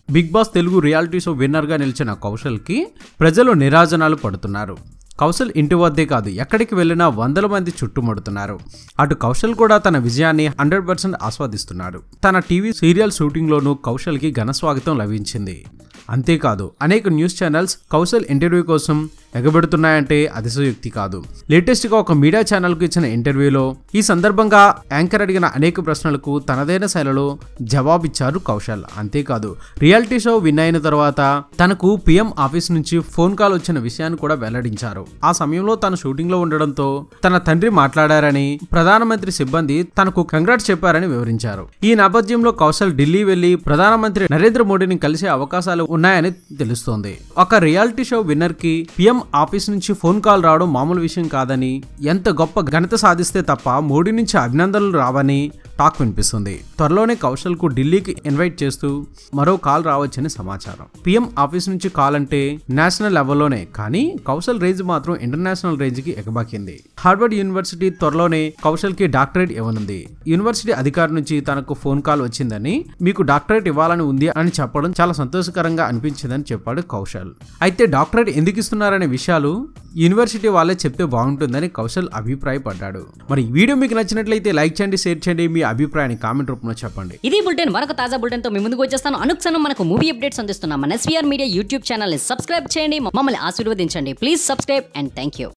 big Boss Telugu reality show winner గా నిలిచిన కౌశల్ కి ప్రజలు నిరాజనాలు పడుతున్నారు కౌశల్ ఇంటి వద్దే కాదు ఎక్కడికి వెళ్ళినా వందల మంది చుట్టుముడుతున్నారు అటు కౌశల్ కూడా తన విజయాన్ని హండ్రెడ్ పర్సెంట్ ఆస్వాదిస్తున్నాడు తన టీవీ సీరియల్ షూటింగ్లోనూ కౌశల్కి ఘన స్వాగతం లభించింది అంతేకాదు అనేక న్యూస్ ఛానల్స్ కౌశల్ ఇంటర్వ్యూ కోసం ఎగబెడుతున్నాయంటే అతిశయోక్తి కాదు లేటెస్ట్ గా ఒక మీడియా ఛానల్ కు ఇచ్చిన ఇంటర్వ్యూలో ఈ సందర్భంగా యాంకర్ అడిగిన అనేక ప్రశ్నలకు తనదైన శైలిలో జవాబిచ్చారు కౌశల్ అంతేకాదు రియాలిటీ షో విన్ అయిన తర్వాత తనకు పిఎం ఆఫీస్ నుంచి ఫోన్ కాల్ వచ్చిన విషయాన్ని కూడా వెల్లడించారు ఆ సమయంలో తను షూటింగ్ లో ఉండడంతో తన తండ్రి మాట్లాడారని ప్రధానమంత్రి సిబ్బంది తనకు కంగ్రాట్స్ చెప్పారని వివరించారు ఈ నేపథ్యంలో కౌశల్ ఢిల్లీ వెళ్లి ప్రధానమంత్రి నరేంద్ర మోడీని కలిసే అవకాశాలు ఉన్నాయని తెలుస్తోంది ఒక రియాలిటీ షో విన్నర్ కి పిఎం ఆఫీస్ నుంచి ఫోన్ కాల్ రావడం మామూలు విషయం కాదని ఎంత గొప్ప ఘనత సాధిస్తే తప్ప మోడీ నుంచి అభినందనలు రావని టాక్ వినిపిస్తుంది త్వరలోనే కౌశల్ కు ఢిల్లీకి ఇన్వైట్ చేస్తూ మరో కాల్ రావచ్చని సమాచారం పిఎం ఆఫీస్ నుంచి కాల్ అంటే నేషనల్ లెవెల్లోనే కానీ కౌశల్ రేంజ్ మాత్రం ఇంటర్నేషనల్ రేంజ్ కి ఎగబాకింది హార్వర్డ్ యూనివర్సిటీ త్వరలోనే కౌశల్ కి డాక్టరేట్ ఇవ్వనుంది యూనివర్సిటీ అధికారి నుంచి తనకు ఫోన్ కాల్ వచ్చిందని మీకు డాక్టరేట్ ఇవ్వాలని ఉంది అని చెప్పడం చాలా సంతోషకరంగా అనిపించిందని చెప్పాడు కౌశల్ అయితే డాక్టరేట్ ఎందుకు ఇస్తున్నారనే విషయాలు యూనివర్సిటీ వాళ్ళే చెప్తే బాగుంటుందని కౌశల్ అభిప్రాయపడ్డాడు మరి ఈ వీడియో మీకు నచ్చినట్లయితే లైక్ చేయండి షేర్ చేయండి మీ అభిప్రాయాన్ని కామెంట్ రూపంలో చెప్పండి ఇది బులెటిన్ మరొక తాజా బులెటిన్ తో మీ ముందుకు వచ్చేస్తాను అనుక్షణం మనకు మూవీ అప్డేట్స్ అందిస్తున్నాం మన ఎస్వీఆర్ మీడియా యూట్యూబ్ ఛానల్ ని సబ్స్క్రైబ్ చేయండి మమ్మల్ని ఆశీర్వదించండి please subscribe and thank you